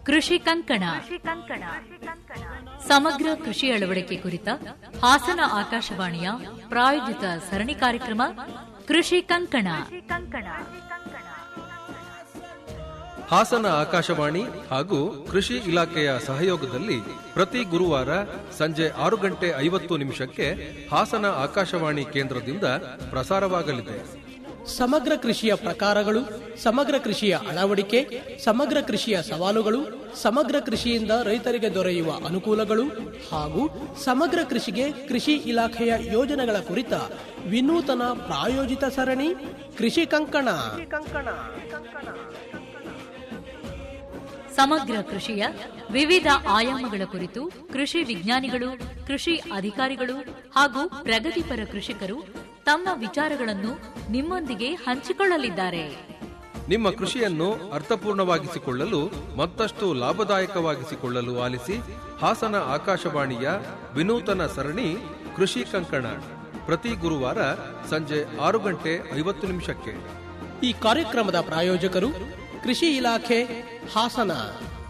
ಕೃಷಿ ಕಂಕಣ ಸಮಗ್ರ ಕೃಷಿ ಅಳವಡಿಕೆ ಕುರಿತ ಹಾಸನ ಆಕಾಶವಾಣಿಯ ಪ್ರಾಯೋಜಿತ ಸರಣಿ ಕಾರ್ಯಕ್ರಮ ಕೃಷಿ ಕಂಕಣ ಹಾಸನ ಆಕಾಶವಾಣಿ ಹಾಗೂ ಕೃಷಿ ಇಲಾಖೆಯ ಸಹಯೋಗದಲ್ಲಿ ಪ್ರತಿ ಗುರುವಾರ ಸಂಜೆ ಆರು ಗಂಟೆ ಐವತ್ತು ನಿಮಿಷಕ್ಕೆ ಹಾಸನ ಆಕಾಶವಾಣಿ ಕೇಂದ್ರದಿಂದ ಪ್ರಸಾರವಾಗಲಿದೆ ಸಮಗ್ರ ಕೃಷಿಯ ಪ್ರಕಾರಗಳು ಸಮಗ್ರ ಕೃಷಿಯ ಅಳವಡಿಕೆ ಸಮಗ್ರ ಕೃಷಿಯ ಸವಾಲುಗಳು ಸಮಗ್ರ ಕೃಷಿಯಿಂದ ರೈತರಿಗೆ ದೊರೆಯುವ ಅನುಕೂಲಗಳು ಹಾಗೂ ಸಮಗ್ರ ಕೃಷಿಗೆ ಕೃಷಿ ಇಲಾಖೆಯ ಯೋಜನೆಗಳ ಕುರಿತ ವಿನೂತನ ಪ್ರಾಯೋಜಿತ ಸರಣಿ ಕೃಷಿ ಕಂಕಣ ಸಮಗ್ರ ಕೃಷಿಯ ವಿವಿಧ ಆಯಾಮಗಳ ಕುರಿತು ಕೃಷಿ ವಿಜ್ಞಾನಿಗಳು ಕೃಷಿ ಅಧಿಕಾರಿಗಳು ಹಾಗೂ ಪ್ರಗತಿಪರ ಕೃಷಿಕರು ತಮ್ಮ ವಿಚಾರಗಳನ್ನು ನಿಮ್ಮೊಂದಿಗೆ ಹಂಚಿಕೊಳ್ಳಲಿದ್ದಾರೆ ನಿಮ್ಮ ಕೃಷಿಯನ್ನು ಅರ್ಥಪೂರ್ಣವಾಗಿಸಿಕೊಳ್ಳಲು ಮತ್ತಷ್ಟು ಲಾಭದಾಯಕವಾಗಿಸಿಕೊಳ್ಳಲು ಆಲಿಸಿ ಹಾಸನ ಆಕಾಶವಾಣಿಯ ವಿನೂತನ ಸರಣಿ ಕೃಷಿ ಕಂಕಣ ಪ್ರತಿ ಗುರುವಾರ ಸಂಜೆ ಆರು ಗಂಟೆ ಐವತ್ತು ನಿಮಿಷಕ್ಕೆ ಈ ಕಾರ್ಯಕ್ರಮದ ಪ್ರಾಯೋಜಕರು ಕೃಷಿ ಇಲಾಖೆ ಹಾಸನ